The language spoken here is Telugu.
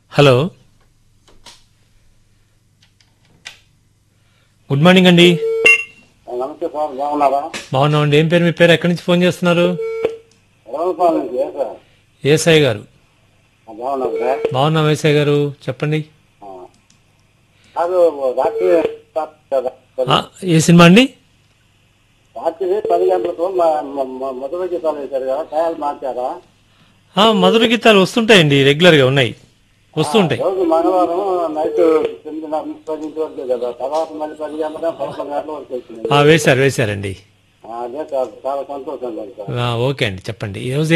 హలో గుడ్ మార్నింగ్ అండి నమస్తే సార్ బాగున్నారా బాగున్నామండి ఏం పేరు మీ పేరు ఎక్కడి నుంచి ఫోన్ చేస్తున్నారు రమణపాల నుంచి ఏ సార్ ఏసాయి గారు ఆ, బాగున్నాం సార్ బాగున్నాం ఏసాయి గారు చెప్పండి ఆ. కాదు రాత్రి కదా ఆ, ఏ సినిమా అండి రాత్రి పది గంటలకు మొదటి గీతాలు వేశారు కదా టయాలు మార్చారా ఆ, మధుర గీతాలు వస్తుంటాయండి రెగ్యులర్గా ఉన్నాయి వస్తుంటాయి రోజు మంగళవారం నైట్ తొమ్మిదిన్నర నుంచి పది ఇంటి వరకు కదా తర్వాత మళ్ళీ పది గంటల పదకొండు గంటల వరకు వచ్చింది ఆ, వేశారు వేశారండి ఆ, అదే సార్ చాలా సంతోషం సార్ ఆ, ఓకే అండి చెప్పండి ఈరోజు